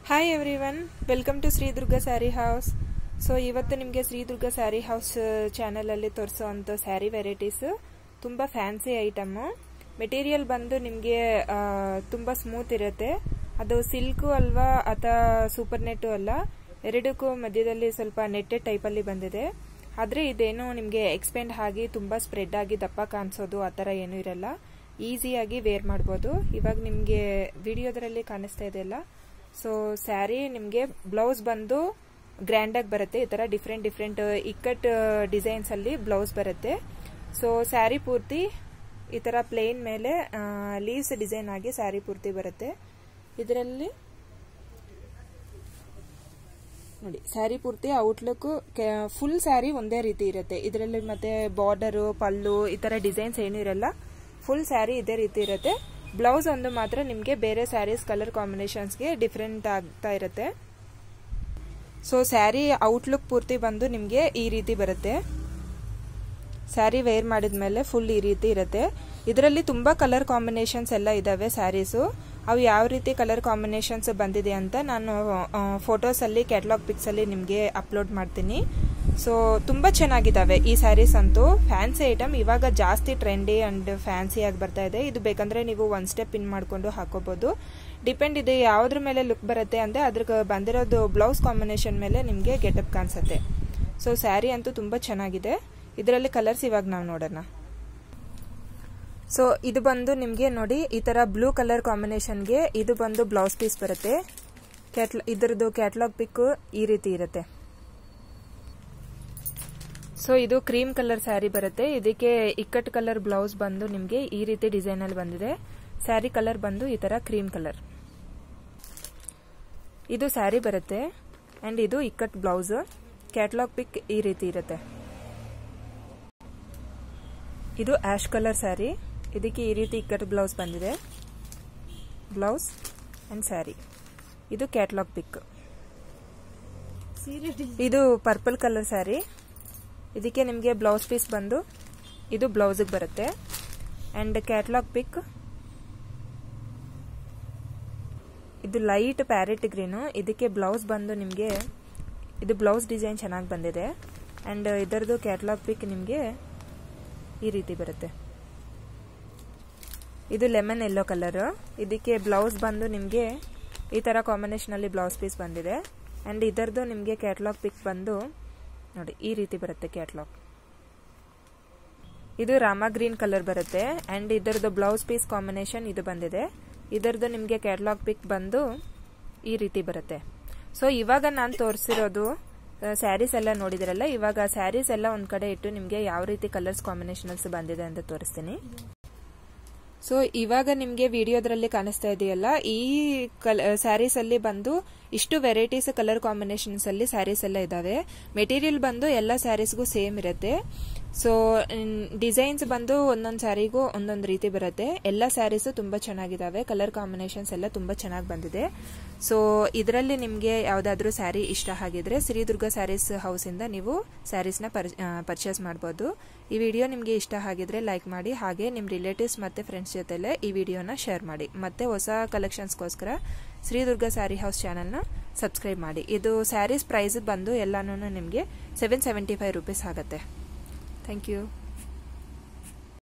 hi everyone welcome to Shri Durga sari house so ಇವತ್ತು ನಿಮಗೆ Shri Durga sari house ಚಾನಲಲ್ಲಿ ತೋರಿಸೋ ಅಂಥ ಸ್ಯಾರಿ ವೆರೈಟೀಸ್ ತುಂಬ ಫ್ಯಾನ್ಸಿ ಐಟಮು ಮೆಟೀರಿಯಲ್ ಬಂದು ನಿಮಗೆ ತುಂಬ ಸ್ಮೂತ್ ಇರುತ್ತೆ ಅದು ಸಿಲ್ಕು ಅಲ್ವಾ ಅಥವಾ ಸೂಪರ್ ನೆಟ್ಟು ಅಲ್ಲ ಎರಡಕ್ಕೂ ಮಧ್ಯದಲ್ಲಿ ಸ್ವಲ್ಪ ನೆಟ್ಟೆಡ್ ಟೈಪಲ್ಲಿ ಬಂದಿದೆ ಆದರೆ ಇದೇನು ನಿಮಗೆ ಎಕ್ಸ್ಪೆಂಡ್ ಆಗಿ ತುಂಬ ಸ್ಪ್ರೆಡ್ ಆಗಿ ದಪ್ಪ ಕಾಣಿಸೋದು ಆ ಥರ ಏನೂ ಇರಲ್ಲ ಈಸಿಯಾಗಿ ವೇರ್ ಮಾಡ್ಬೋದು ಇವಾಗ ನಿಮಗೆ ವಿಡಿಯೋದರಲ್ಲಿ ಕಾಣಿಸ್ತಾ ಇದೆಯಲ್ಲ ಸೊ ಸ್ಯಾರಿ ನಿಮಗೆ ಬ್ಲೌಸ್ ಬಂದು ಗ್ರ್ಯಾಂಡಾಗಿ ಬರುತ್ತೆ ಈ ಥರ ಡಿಫ್ರೆಂಟ್ ಡಿಫ್ರೆಂಟ್ ಇಕ್ಕಟ್ ಡಿಸೈನ್ಸಲ್ಲಿ ಬ್ಲೌಸ್ ಬರುತ್ತೆ ಸೊ ಸ್ಯಾರಿ ಪೂರ್ತಿ ಈ ಥರ ಪ್ಲೇನ್ ಮೇಲೆ ಲೀವ್ಸ್ ಡಿಸೈನ್ ಆಗಿ ಸ್ಯಾರಿ ಪೂರ್ತಿ ಬರುತ್ತೆ ಇದರಲ್ಲಿ ನೋಡಿ ಸ್ಯಾರಿ ಪೂರ್ತಿ ಔಟ್ಲುಕ್ ಫುಲ್ ಸ್ಯಾರಿ ಒಂದೇ ರೀತಿ ಇರುತ್ತೆ ಇದರಲ್ಲಿ ಮತ್ತೆ ಬಾರ್ಡರು ಪಲ್ಲು ಈ ಥರ ಡಿಸೈನ್ಸ್ ಏನೂ ಇರಲ್ಲ ಫುಲ್ ಸ್ಯಾರಿ ಇದೇ ರೀತಿ ಇರುತ್ತೆ ಬ್ಲೌಸ್ ಒಂದು ಮಾತ್ರ ನಿಮಗೆ ಬೇರೆ ಸ್ಯಾರೀಸ್ ಕಲರ್ ಕಾಂಬಿನೇಷನ್ಸ್ಗೆ ಡಿಫ್ರೆಂಟ್ ಆಗ್ತಾ ಇರುತ್ತೆ ಸೊ ಸ್ಯಾರಿ ಔಟ್ಲುಕ್ ಪೂರ್ತಿ ಬಂದು ನಿಮಗೆ ಈ ರೀತಿ ಬರುತ್ತೆ ಸ್ಯಾರಿ ವೇರ್ ಮಾಡಿದ್ಮೇಲೆ ಫುಲ್ ಈ ರೀತಿ ಇರುತ್ತೆ ಇದರಲ್ಲಿ ತುಂಬ ಕಲರ್ ಕಾಂಬಿನೇಷನ್ಸ್ ಎಲ್ಲ ಇದ್ದಾವೆ ಸ್ಯಾರೀಸು ಅವು ಯಾವ ರೀತಿ ಕಲರ್ ಕಾಂಬಿನೇಷನ್ಸ್ ಬಂದಿದೆ ಅಂತ ನಾನು ಫೋಟೋಸಲ್ಲಿ ಕ್ಯಾಟ್ಲಾಗ್ ಪಿಕ್ಸಲ್ಲಿ ನಿಮಗೆ ಅಪ್ಲೋಡ್ ಮಾಡ್ತೀನಿ ಸೊ ತುಂಬ ಚೆನ್ನಾಗಿದ್ದಾವೆ ಈ ಸ್ಯಾರೀಸ್ ಅಂತೂ ಫ್ಯಾನ್ಸಿ ಐಟಮ್ ಇವಾಗ ಜಾಸ್ತಿ ಟ್ರೆಂಡಿ ಆ್ಯಂಡ್ ಫ್ಯಾನ್ಸಿಯಾಗಿ ಬರ್ತಾ ಇದೆ ಇದು ಬೇಕಂದರೆ ನೀವು ಒನ್ ಸ್ಟೆಪ್ ಇನ್ ಮಾಡಿಕೊಂಡು ಹಾಕೋಬೋದು ಡಿಪೆಂಡ್ ಇದೆ ಯಾವುದ್ರ ಮೇಲೆ ಲುಕ್ ಬರುತ್ತೆ ಅಂದರೆ ಅದ್ರ ಬಂದಿರೋದು ಬ್ಲೌಸ್ ಕಾಂಬಿನೇಷನ್ ಮೇಲೆ ನಿಮಗೆ ಗೆಟಪ್ ಕಾಣಿಸುತ್ತೆ ಸೊ ಸ್ಯಾರಿ ಅಂತೂ ತುಂಬ ಚೆನ್ನಾಗಿದೆ ಇದರಲ್ಲಿ ಕಲರ್ಸ್ ಇವಾಗ ನಾವು ನೋಡೋಣ ಸೊ ಇದು ಬಂದು ನಿಮಗೆ ನೋಡಿ ಈ ಥರ ಬ್ಲೂ ಕಲರ್ ಕಾಂಬಿನೇಷನ್ಗೆ ಇದು ಬಂದು ಬ್ಲೌಸ್ ಪೀಸ್ ಬರುತ್ತೆ ಕ್ಯಾಟ್ಲ ಇದರದ್ದು ಕ್ಯಾಟ್ಲಾಗ್ ಪಿಕ್ ಈ ರೀತಿ ಇರುತ್ತೆ ಸೊ ಇದು ಕ್ರೀಮ್ ಕಲರ್ ಸ್ಯಾರಿ ಬರುತ್ತೆ ಇದಕ್ಕೆ ಇಕ್ಕಟ್ ಕಲರ್ ಬ್ಲೌಸ್ ಬಂದು ನಿಮಗೆ ಈ ರೀತಿ ಡಿಸೈನ್ ಅಲ್ಲಿ ಬಂದಿದೆ ಸ್ಯಾರಿ ಕಲರ್ ಬಂದು ಈ ತರ ಕ್ರೀಮ್ ಕಲರ್ ಇದು ಸ್ಯಾರಿ ಬರುತ್ತೆ ಅಂಡ್ ಇದು ಇಕ್ಕಟ್ ಬ್ಲೌಸ್ ಕ್ಯಾಟ್ಲಾಗ್ ಪಿಕ್ ಈ ರೀತಿ ಇರುತ್ತೆ ಇದು ಆಶ್ ಕಲರ್ ಸ್ಯಾರಿ ಇದಕ್ಕೆ ಈ ರೀತಿ ಇಕ್ಕಟ್ ಬ್ಲೌಸ್ ಬಂದಿದೆ ಬ್ಲೌಸ್ ಅಂಡ್ ಸ್ಯಾರಿ ಇದು ಕ್ಯಾಟ್ಲಾಗ್ ಪಿಕ್ ಇದು ಪರ್ಪಲ್ ಕಲರ್ ಸ್ಯಾರಿ ಇದಕ್ಕೆ ನಿಮಗೆ ಬ್ಲೌಸ್ ಪೀಸ್ ಬಂದು ಇದು ಬ್ಲೌಸಿಗೆ ಬರುತ್ತೆ ಆ್ಯಂಡ್ ಕ್ಯಾಟ್ಲಾಗ್ ಪಿಕ್ ಇದು ಲೈಟ್ ಪ್ಯಾರೆಟ್ ಗ್ರೀನು ಇದಕ್ಕೆ ಬ್ಲೌಸ್ ಬಂದು ನಿಮಗೆ ಇದು ಬ್ಲೌಸ್ ಡಿಸೈನ್ ಚೆನ್ನಾಗಿ ಬಂದಿದೆ ಆ್ಯಂಡ್ ಇದರದ್ದು ಕ್ಯಾಟ್ಲಾಗ್ ಪಿಕ್ ನಿಮಗೆ ಈ ರೀತಿ ಬರುತ್ತೆ ಇದು ಲೆಮನ್ ಎಲ್ಲೋ ಕಲರ್ ಇದಕ್ಕೆ ಬ್ಲೌಸ್ ಬಂದು ನಿಮಗೆ ಈ ಥರ ಕಾಂಬಿನೇಷನಲ್ಲಿ ಬ್ಲೌಸ್ ಪೀಸ್ ಬಂದಿದೆ ಆ್ಯಂಡ್ ಇದರದ್ದು ನಿಮಗೆ ಕ್ಯಾಟ್ಲಾಗ್ ಪಿಕ್ ಬಂದು ನೋಡಿ ಈ ರೀತಿ ಬರುತ್ತೆ ಕ್ಯಾಟ್ಲಾಗ್ ಇದು ರಾಮ ಗ್ರೀನ್ ಕಲರ್ ಬರುತ್ತೆ ಅಂಡ್ ಇದರದ್ದು ಬ್ಲೌಸ್ ಪೀಸ್ ಕಾಂಬಿನೇಷನ್ ಇದು ಬಂದಿದೆ ಇದರದ್ದು ನಿಮಗೆ ಕ್ಯಾಟ್ಲಾಗ್ ಪಿಕ್ ಬಂದು ಈ ರೀತಿ ಬರುತ್ತೆ ಸೊ ಇವಾಗ ನಾನು ತೋರಿಸಿರೋದು ಸ್ಯಾರೀಸ್ ಎಲ್ಲ ನೋಡಿದಿರಲ್ಲ ಇವಾಗ ಸ್ಯಾರೀಸ್ ಎಲ್ಲ ಒಂದ್ ಕಡೆ ಇಟ್ಟು ನಿಮಗೆ ಯಾವ ರೀತಿ ಕಲರ್ಸ್ ಕಾಂಬಿನೇಷನ್ಸ್ ಬಂದಿದೆ ಅಂತ ತೋರಿಸ್ತೀನಿ ಸೊ ಇವಾಗ ನಿಮಗೆ ವಿಡಿಯೋದ್ರಲ್ಲಿ ಕಾಣಿಸ್ತಾ ಇದೆಯಲ್ಲ ಈ ಕಲ್ ಸ್ಯಾರೀಸ್ ಅಲ್ಲಿ ಬಂದು ಇಷ್ಟು ವೆರೈಟೀಸ್ ಕಲರ್ ಕಾಂಬಿನೇಷನ್ಸ್ ಅಲ್ಲಿ ಸ್ಯಾರೀಸ್ ಎಲ್ಲ ಇದಾವೆ ಮೆಟೀರಿಯಲ್ ಬಂದು ಎಲ್ಲ ಸ್ಯಾರೀಸ್ಗೂ ಸೇಮ್ ಇರುತ್ತೆ ಸೊ ಡಿಸೈನ್ಸ್ ಬಂದು ಒಂದೊಂದು ಸ್ಯಾರಿಗೂ ಒಂದೊಂದು ರೀತಿ ಬರುತ್ತೆ ಎಲ್ಲ ಸ್ಯಾರೀಸು ತುಂಬ ಚೆನ್ನಾಗಿದ್ದಾವೆ ಕಲರ್ ಕಾಂಬಿನೇಷನ್ಸ್ ಎಲ್ಲ ತುಂಬ ಚೆನ್ನಾಗಿ ಬಂದಿದೆ ಸೊ ಇದರಲ್ಲಿ ನಿಮಗೆ ಯಾವುದಾದ್ರೂ ಸ್ಯಾರಿ ಇಷ್ಟ ಆಗಿದ್ರೆ ಶ್ರೀದುರ್ಗ ಸ್ಯಾರೀಸ್ ಹೌಸಿಂದ ನೀವು ಸ್ಯಾರೀಸ್ನ ಪರ್ಚೇಸ್ ಮಾಡ್ಬೋದು ಈ ವಿಡಿಯೋ ನಿಮಗೆ ಇಷ್ಟ ಆಗಿದ್ರೆ ಲೈಕ್ ಮಾಡಿ ಹಾಗೆ ನಿಮ್ಮ ರಿಲೇಟಿವ್ಸ್ ಮತ್ತು ಫ್ರೆಂಡ್ಸ್ ಜೊತೆಲೆ ಈ ವಿಡಿಯೋನ ಶೇರ್ ಮಾಡಿ ಮತ್ತೆ ಹೊಸ ಕಲೆಕ್ಷನ್ಸ್ಗೋಸ್ಕರ ಶ್ರೀದುರ್ಗ ಸ್ಯಾರಿ ಹೌಸ್ ಚಾನಲ್ನ ಸಬ್ಸ್ಕ್ರೈಬ್ ಮಾಡಿ ಇದು ಸ್ಯಾರೀಸ್ ಪ್ರೈಸ್ ಬಂದು ಎಲ್ಲಾನು ನಿಮಗೆ ಸೆವೆನ್ ಸೆವೆಂಟಿ ಫೈವ್ ರುಪೀಸ್ ಆಗುತ್ತೆ ಥ್ಯಾಂಕ್ ಯು